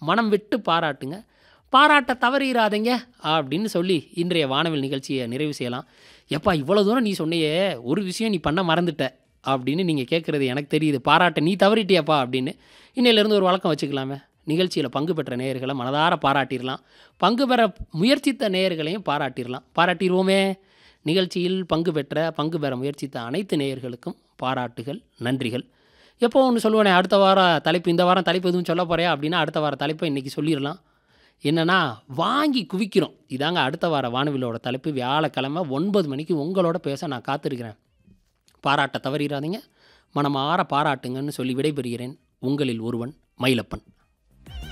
மனம் விட்டு பாராட்டுங்க பாராட்ட தவறிடாதீங்க அப்படின்னு சொல்லி இன்றைய வானவில் நிகழ்ச்சியை நிறைவு செய்யலாம் எப்பா இவ்வளோ தூரம் நீ சொன்னையே ஒரு விஷயம் நீ பண்ண மறந்துட்ட அப்படின்னு நீங்கள் கேட்குறது எனக்கு தெரியுது பாராட்ட நீ தவறிட்டியாப்பா அப்படின்னு இன்னையிலேருந்து ஒரு வழக்கம் வச்சுக்கலாமே நிகழ்ச்சியில் பங்கு பெற்ற நேயர்களை மனதார பாராட்டிடலாம் பங்கு பெற முயற்சித்த நேயர்களையும் பாராட்டிடலாம் பாராட்டிடுவோமே நிகழ்ச்சியில் பங்கு பெற்ற பங்கு பெற முயற்சித்த அனைத்து நேயர்களுக்கும் பாராட்டுகள் நன்றிகள் எப்போ ஒன்று சொல்லுவேனே அடுத்த வாரம் தலைப்பு இந்த வாரம் தலைப்பு எதுவும் சொல்ல போறியா அப்படின்னா அடுத்த வார தலைப்பை இன்றைக்கி சொல்லிடலாம் என்னன்னா வாங்கி குவிக்கிறோம் இதாங்க அடுத்த வார வானவிலோட தலைப்பு வியாழக்கிழமை ஒன்பது மணிக்கு உங்களோட பேச நான் காத்திருக்கிறேன் பாராட்ட தவறிடாதீங்க மனமாற பாராட்டுங்கன்னு சொல்லி விடைபெறுகிறேன் உங்களில் ஒருவன் மயிலப்பன்